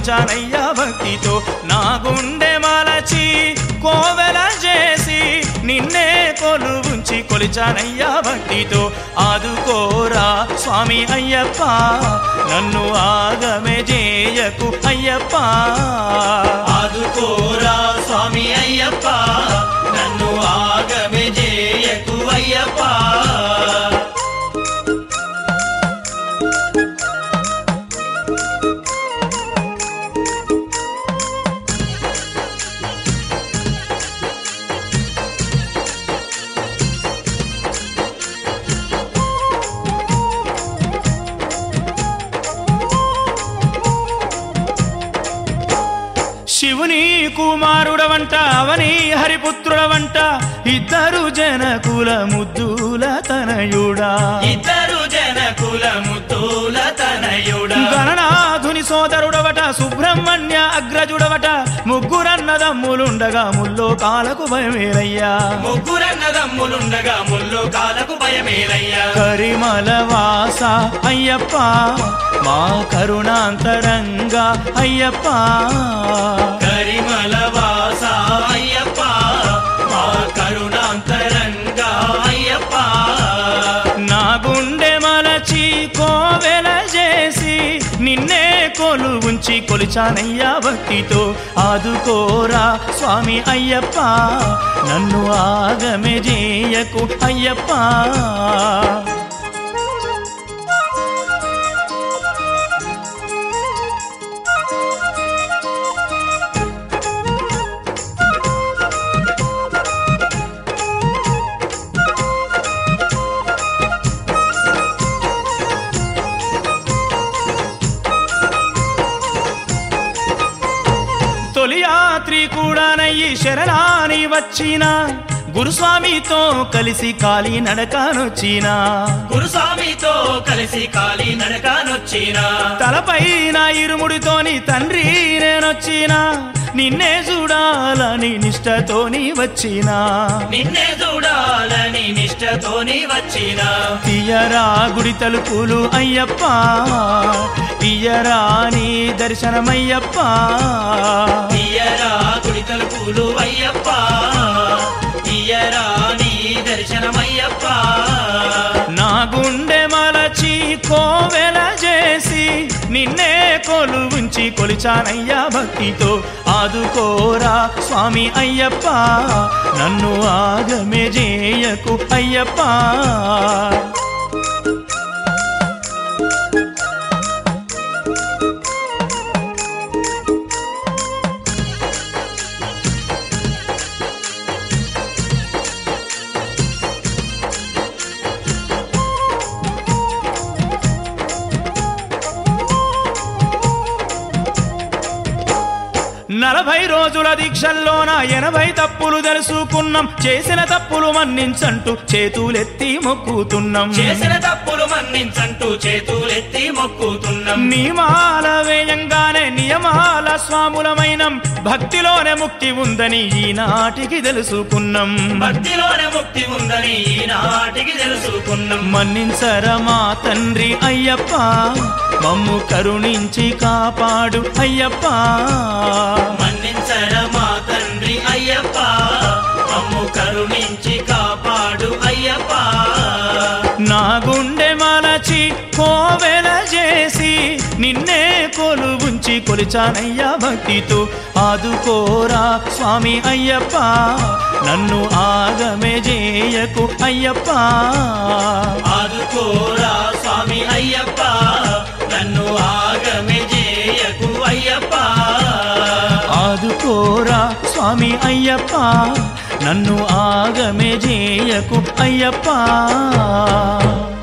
కొలిచానయ్యా భక్తితో నా గుండె మలచి కోవెల చేసి నిన్నే కొలువుంచి కొలిచానయ్యా భక్తితో ఆదుకోరా స్వామి అయ్యప్ప నన్ను ఆగమే చేయకు అయ్యప్ప ఆదుకోరా స్వామి అయ్యప్ప నన్ను ఆగమే చేయకు అయ్యప్ప శివుని కుమారుడవంట అవని హరిపుత్రుడవంట ఇద్దరు జనకుల ముద్దుల తనయుడా ఇద్దరు జనకుల ముద్దుల తనయుడా గణనాథుని సోదరుడవట సుబ్రహ్మణ్య అగ్రజుడవట ముగ్గురన్నదమ్ములుండగా ముల్లో కాలకు భయమేరయ్యా ముగ్గురన్నదమ్ములుండగా ముల్లు కాలకు భయమేలయ్యా కరిమల వాస అయ్యప్ప మా కరుణాంతరంగా అయ్యప్ప కరిమల వాస అయ్యప్ప మా కరుణాంతరంగా అయ్యప్ప నా గుండె మలచి కోవెల చేసి నిన్నే కొలు ఉంచి కొలిచానయ్యా భక్తితో ఆదుకోరా స్వామి అయ్యప్ప నన్ను ఆగమే చేయకు అయ్యప్ప తొలి యాత్రి కూడానయ్యి శరణాని వచ్చిన గురుస్వామితో కలిసి కాలి నడకానొచ్చినా గురుస్వామితో కలిసి కాలి నడకానొచ్చినా తలపైన ఇరుముడితోని తండ్రి నేనొచ్చినా నిన్నే చూడాలని నిష్టతోని వచ్చినా నిన్నే చూడాలని నిష్టతోని వచ్చినా తీయరా గుడి తలుపులు అయ్యప్ప తీయరా నీ దర్శనమయ్యప్ప తీయరా గుడి తలుపులు అయ్యప్ప తీయరా నీ దర్శనమయ్యప్ప నా గుండె మలచి కోవెల చేసి నిన్నే కొలు ఉంచి కొలిచానయ్యా భక్తితో ఆదుకోరా స్వామి అయ్యప్ప నన్ను ఆగమే చేయకు అయ్యప్ప నలభై రోజుల దీక్షల్లోన ఎనభై తప్పులు తెలుసుకున్నాం చేసిన తప్పులు మన్నించంటూ చేతులెత్తి మొక్కుతున్నాం చేసిన తప్పులు మన్నించంటూ చేతులెత్తి మొక్కుతున్నాం నియమాల వేయంగానే నియమాల స్వాములమైనం భక్తిలోనే ముక్తి ఉందని ఈనాటికి తెలుసుకున్నాం భక్తిలోనే ముక్తి ఉందని ఈనాటికి తెలుసుకున్నాం మన్నించరా మా తండ్రి అయ్యప్ప మమ్ము కరుణించి కాపాడు అయ్యప్ప మన్నించర మా తండ్రి అయ్యప్ప మమ్ము కరుణించి కాపాడు అయ్యప్ప నా గుండె మలచి కోవెల చేసి నిన్నే కొలు ఉంచి కొలిచానయ్యా భక్తితో ఆదుకోరా స్వామి అయ్యప్ప నన్ను ఆగమే చేయకు అయ్యప్ప ఆదుకోరా స్వామి అయ్యప్ప నన్ను ఆగమే చేయకు అయ్యప్ప ఆదుకోరా స్వామి అయ్యప్ప నన్ను ఆగమే చేయకు అయ్యప్ప